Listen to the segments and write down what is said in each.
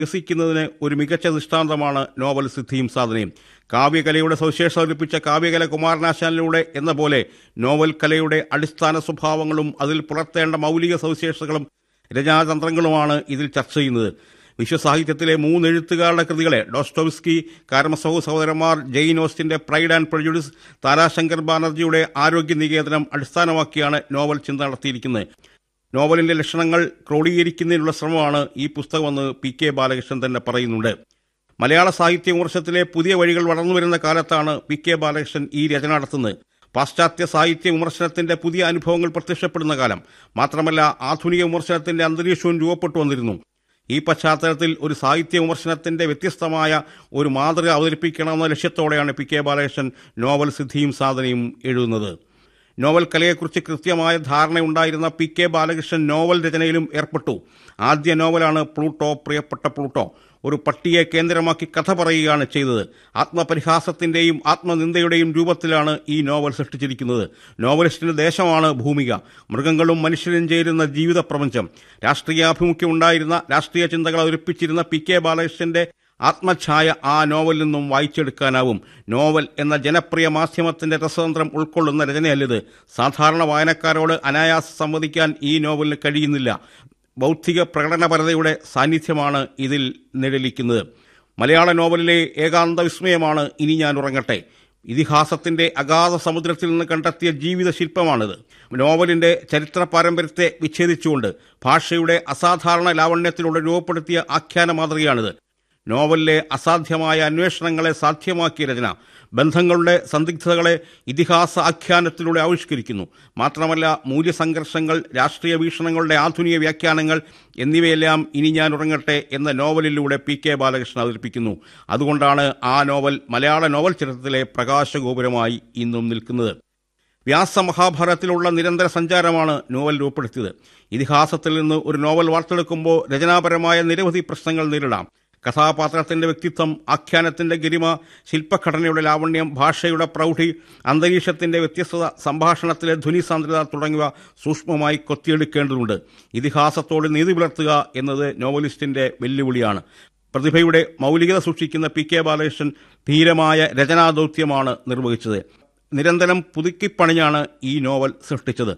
വികസിക്കുന്നതിന് ഒരു മികച്ച ദൃഷ്ടാന്തമാണ് നോവൽ സിദ്ധിയും സാധനയും കാവ്യകലയുടെ സവിശേഷത ഒലിപ്പിച്ച കാവ്യകല കുമാരനാശാനിലൂടെ എന്ന പോലെ നോവൽ കലയുടെ അടിസ്ഥാന സ്വഭാവങ്ങളും അതിൽ പുലർത്തേണ്ട മൗലിക സവിശേഷതകളും രചനാതന്ത്രങ്ങളുമാണ് ഇതിൽ ചർച്ച ചെയ്യുന്നത് വിശ്വസാഹിത്യത്തിലെ മൂന്ന് എഴുത്തുകാരുടെ കൃതികളെ ഡോസ്റ്റോവ്സ്കി കാരമസോവ് സഹോദരന്മാർ ജെയിൻ ഓസ്റ്റിന്റെ പ്രൈഡ് ആൻഡ് പ്രൊഡ്യൂസ് താരാശങ്കർ ബാനർജിയുടെ ആരോഗ്യ നികേതനം അടിസ്ഥാനമാക്കിയാണ് നോവൽ ചിന്ത നടത്തിയിരിക്കുന്നത് നോവലിന്റെ ലക്ഷണങ്ങൾ ക്രോഡീകരിക്കുന്നതിനുള്ള ശ്രമമാണ് ഈ പുസ്തകമെന്ന് പി കെ ബാലകൃഷ്ണൻ തന്നെ പറയുന്നുണ്ട് മലയാള സാഹിത്യ വിമർശനത്തിലെ പുതിയ വഴികൾ വളർന്നുവരുന്ന കാലത്താണ് പി കെ ബാലകൃഷ്ണൻ ഈ രചന നടത്തുന്നത് പാശ്ചാത്യ സാഹിത്യ വിമർശനത്തിന്റെ പുതിയ അനുഭവങ്ങൾ പ്രത്യക്ഷപ്പെടുന്ന കാലം മാത്രമല്ല ആധുനിക വിമർശനത്തിന്റെ അന്തരീക്ഷവും രൂപപ്പെട്ടു വന്നിരുന്നു ഈ പശ്ചാത്തലത്തിൽ ഒരു സാഹിത്യ വിമർശനത്തിന്റെ വ്യത്യസ്തമായ ഒരു മാതൃക അവതരിപ്പിക്കണമെന്ന ലക്ഷ്യത്തോടെയാണ് പി കെ ബാലകൃഷ്ണൻ നോവൽ സിദ്ധിയും സാധനയും എഴുതുന്നത് നോവൽ കലയെക്കുറിച്ച് കൃത്യമായ ധാരണയുണ്ടായിരുന്ന പി കെ ബാലകൃഷ്ണൻ നോവൽ രചനയിലും ഏർപ്പെട്ടു ആദ്യ നോവലാണ് പ്ലൂട്ടോ പ്രിയപ്പെട്ട പ്ലൂട്ടോ ഒരു പട്ടിയെ കേന്ദ്രമാക്കി കഥ പറയുകയാണ് ചെയ്തത് ആത്മപരിഹാസത്തിന്റെയും ആത്മനിന്ദയുടെയും രൂപത്തിലാണ് ഈ നോവൽ സൃഷ്ടിച്ചിരിക്കുന്നത് നോവലിസ്റ്റിന്റെ ദേശമാണ് ഭൂമിക മൃഗങ്ങളും മനുഷ്യരും ചേരുന്ന ജീവിത പ്രപഞ്ചം രാഷ്ട്രീയാഭിമുഖ്യം ഉണ്ടായിരുന്ന രാഷ്ട്രീയ ചിന്തകൾ അവതരിപ്പിച്ചിരുന്ന പി കെ ബാലകൃഷ്ണന്റെ ആത്മഛായ ആ നോവലിൽ നിന്നും വായിച്ചെടുക്കാനാവും നോവൽ എന്ന ജനപ്രിയ മാധ്യമത്തിന്റെ രസതന്ത്രം ഉൾക്കൊള്ളുന്ന രചനയല്ലിത് സാധാരണ വായനക്കാരോട് അനായാസം സംവദിക്കാൻ ഈ നോവലിന് കഴിയുന്നില്ല ബൗദ്ധിക പ്രകടനപരതയുടെ സാന്നിധ്യമാണ് ഇതിൽ നിഴലിക്കുന്നത് മലയാള നോവലിലെ ഏകാന്ത വിസ്മയമാണ് ഇനി ഞാൻ ഉറങ്ങട്ടെ ഇതിഹാസത്തിന്റെ അഗാധ സമുദ്രത്തിൽ നിന്ന് കണ്ടെത്തിയ ജീവിത ശില്പമാണിത് നോവലിന്റെ ചരിത്ര പാരമ്പര്യത്തെ വിച്ഛേദിച്ചുകൊണ്ട് ഭാഷയുടെ അസാധാരണ ലാവണ്യത്തിലൂടെ രൂപപ്പെടുത്തിയ ആഖ്യാന മാതൃകയാണിത് നോവലിലെ അസാധ്യമായ അന്വേഷണങ്ങളെ സാധ്യമാക്കിയ രചന ബന്ധങ്ങളുടെ സന്ദിഗ്ധതകളെ ഇതിഹാസ ആഖ്യാനത്തിലൂടെ ആവിഷ്കരിക്കുന്നു മാത്രമല്ല മൂല്യസംഘർഷങ്ങൾ രാഷ്ട്രീയ വീക്ഷണങ്ങളുടെ ആധുനിക വ്യാഖ്യാനങ്ങൾ എന്നിവയെല്ലാം ഇനി ഞാൻ ഉറങ്ങട്ടെ എന്ന നോവലിലൂടെ പി കെ ബാലകൃഷ്ണൻ അവതരിപ്പിക്കുന്നു അതുകൊണ്ടാണ് ആ നോവൽ മലയാള നോവൽ ചരിത്രത്തിലെ പ്രകാശഗോപുരമായി ഇന്നും നിൽക്കുന്നത് വ്യാസമഹാഭാരതത്തിലുള്ള നിരന്തര സഞ്ചാരമാണ് നോവൽ രൂപപ്പെടുത്തിയത് ഇതിഹാസത്തിൽ നിന്ന് ഒരു നോവൽ വാർത്തെടുക്കുമ്പോൾ രചനാപരമായ നിരവധി പ്രശ്നങ്ങൾ നേരിടാം കഥാപാത്രത്തിന്റെ വ്യക്തിത്വം ആഖ്യാനത്തിന്റെ ഗരിമ ശില്പഘടനയുടെ ലാവണ്യം ഭാഷയുടെ പ്രൗഢി അന്തരീക്ഷത്തിന്റെ വ്യത്യസ്തത സംഭാഷണത്തിലെ ധ്വനി സാന്ദ്രത തുടങ്ങിയവ സൂക്ഷ്മമായി കൊത്തിയെടുക്കേണ്ടതുണ്ട് ഇതിഹാസത്തോട് നീതി പുലർത്തുക എന്നത് നോവലിസ്റ്റിന്റെ വെല്ലുവിളിയാണ് പ്രതിഭയുടെ മൗലികത സൂക്ഷിക്കുന്ന പി കെ ബാലകൃഷ്ണൻ ധീരമായ രചനാദൌത്യമാണ് നിർവഹിച്ചത് നിരന്തരം പുതുക്കിപ്പണിഞ്ഞാണ് ഈ നോവൽ സൃഷ്ടിച്ചത്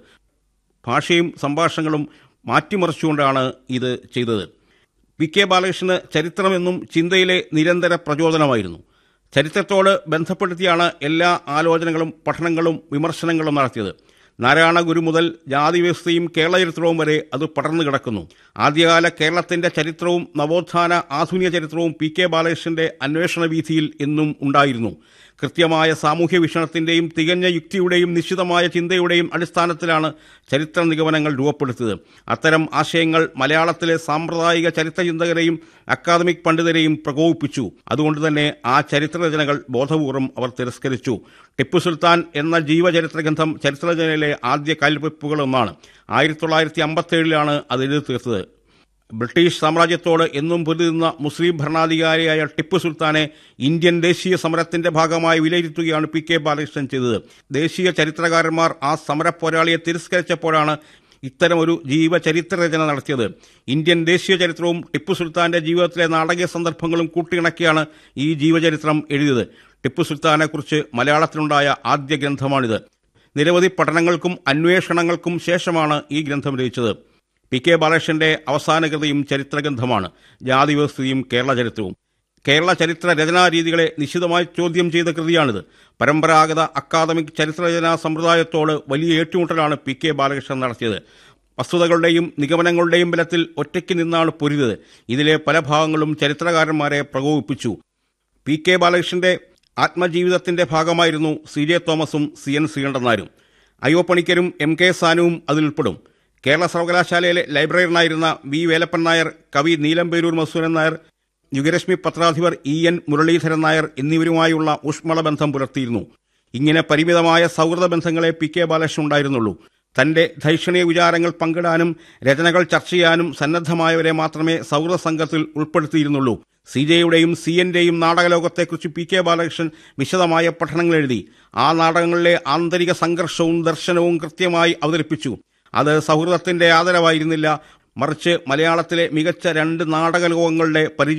ഭാഷയും സംഭാഷണങ്ങളും മാറ്റിമറിച്ചുകൊണ്ടാണ് ഇത് ചെയ്തത് പി കെ ബാലകൃഷ്ണന് ചരിത്രമെന്നും ചിന്തയിലെ നിരന്തര പ്രചോദനമായിരുന്നു ചരിത്രത്തോട് ബന്ധപ്പെടുത്തിയാണ് എല്ലാ ആലോചനകളും പഠനങ്ങളും വിമർശനങ്ങളും നടത്തിയത് നാരായണ ഗുരു മുതൽ ജാതി വ്യവസ്ഥയും കേരള ചരിത്രവും വരെ അത് പടർന്നു കിടക്കുന്നു ആദ്യകാല കേരളത്തിന്റെ ചരിത്രവും നവോത്ഥാന ആധുനിക ചരിത്രവും പി കെ ബാലകൃഷ്ണന്റെ അന്വേഷണ വീഥിയിൽ എന്നും ഉണ്ടായിരുന്നു കൃത്യമായ സാമൂഹ്യ വീക്ഷണത്തിന്റെയും തികഞ്ഞ യുക്തിയുടെയും നിശ്ചിതമായ ചിന്തയുടെയും അടിസ്ഥാനത്തിലാണ് ചരിത്ര നിഗമനങ്ങൾ രൂപപ്പെടുത്തിയത് അത്തരം ആശയങ്ങൾ മലയാളത്തിലെ സാമ്പ്രദായിക ചരിത്രചിന്തകരെയും അക്കാദമിക് പണ്ഡിതരെയും പ്രകോപിപ്പിച്ചു അതുകൊണ്ട് തന്നെ ആ ചരിത്രരചനകൾ ബോധപൂർവം അവർ തിരസ്കരിച്ചു ടിപ്പു സുൽത്താൻ എന്ന ജീവചരിത്ര ഗ്രന്ഥം ചരിത്രരചനയിലെ ആദ്യ കൽവെപ്പുകളൊന്നാണ് ആയിരത്തി തൊള്ളായിരത്തി അമ്പത്തേഴിലാണ് അത് എഴുതി തീർത്തത് ബ്രിട്ടീഷ് സാമ്രാജ്യത്തോട് എന്നും പൊരുതുന്ന മുസ്ലിം ഭരണാധികാരിയായ ടിപ്പു സുൽത്താനെ ഇന്ത്യൻ ദേശീയ സമരത്തിന്റെ ഭാഗമായി വിലയിരുത്തുകയാണ് പി കെ ബാലകൃഷ്ണൻ ചെയ്തത് ദേശീയ ചരിത്രകാരന്മാർ ആ സമര പോരാളിയെ തിരസ്കരിച്ചപ്പോഴാണ് ഇത്തരമൊരു ജീവചരിത്ര രചന നടത്തിയത് ഇന്ത്യൻ ദേശീയ ചരിത്രവും ടിപ്പു സുൽത്താന്റെ ജീവിതത്തിലെ നാടകീയ സന്ദർഭങ്ങളും കൂട്ടിയിണക്കിയാണ് ഈ ജീവചരിത്രം എഴുതിയത് ടിപ്പു സുൽത്താനെക്കുറിച്ച് മലയാളത്തിലുണ്ടായ ആദ്യ ഗ്രന്ഥമാണിത് നിരവധി പഠനങ്ങൾക്കും അന്വേഷണങ്ങൾക്കും ശേഷമാണ് ഈ ഗ്രന്ഥം രചിച്ചത് പി കെ ബാലകൃഷ്ണന്റെ അവസാന കൃതിയും ചരിത്രഗ്രന്ഥമാണ് ജാതി വ്യവസ്ഥയും കേരള ചരിത്രവും കേരള ചരിത്ര രചനാരീതികളെ നിശിതമായി ചോദ്യം ചെയ്ത കൃതിയാണിത് പരമ്പരാഗത അക്കാദമിക് ചരിത്രരചനാ സമ്പ്രദായത്തോട് വലിയ ഏറ്റുമുട്ടലാണ് പി കെ ബാലകൃഷ്ണൻ നടത്തിയത് വസ്തുതകളുടെയും നിഗമനങ്ങളുടെയും ബലത്തിൽ ഒറ്റയ്ക്ക് നിന്നാണ് പൊരുതത് ഇതിലെ പല ഭാഗങ്ങളും ചരിത്രകാരന്മാരെ പ്രകോപിപ്പിച്ചു പി കെ ബാലകൃഷ്ണന്റെ ആത്മജീവിതത്തിന്റെ ഭാഗമായിരുന്നു സി ജെ തോമസും സി എൻ ശ്രീകണ്ഠനാരും അയ്യോപ്പണിക്കരും എം കെ സാനുവും അതിലുൾപ്പെടും കേരള സർവകലാശാലയിലെ ലൈബ്രറിയനായിരുന്ന വി വേലപ്പൻ നായർ കവി നീലംപേരൂർ മസൂരൻ നായർ യുഗരശ്മി പത്രാധിപർ ഇ എൻ മുരളീധരൻ നായർ എന്നിവരുമായുള്ള ഊഷ്മള ബന്ധം പുലർത്തിയിരുന്നു ഇങ്ങനെ പരിമിതമായ സൗഹൃദ ബന്ധങ്ങളെ പി കെ ബാലകൃഷ്ണൻ ഉണ്ടായിരുന്നുള്ളൂ തന്റെ ധൈഷണീയ വിചാരങ്ങൾ പങ്കിടാനും രചനകൾ ചർച്ച ചെയ്യാനും സന്നദ്ധമായവരെ മാത്രമേ സൗഹൃദ സംഘത്തിൽ ഉൾപ്പെടുത്തിയിരുന്നുള്ളൂ സി ജെയുടെയും സി എന്റെയും നാടകലോകത്തെക്കുറിച്ച് പി കെ ബാലകൃഷ്ണൻ വിശദമായ പഠനങ്ങൾ എഴുതി ആ നാടകങ്ങളിലെ ആന്തരിക സംഘർഷവും ദർശനവും കൃത്യമായി അവതരിപ്പിച്ചു അത് സൗഹൃദത്തിന്റെ ആദരവായിരുന്നില്ല മറിച്ച് മലയാളത്തിലെ മികച്ച രണ്ട് നാടകലോകങ്ങളുടെ പരിചയ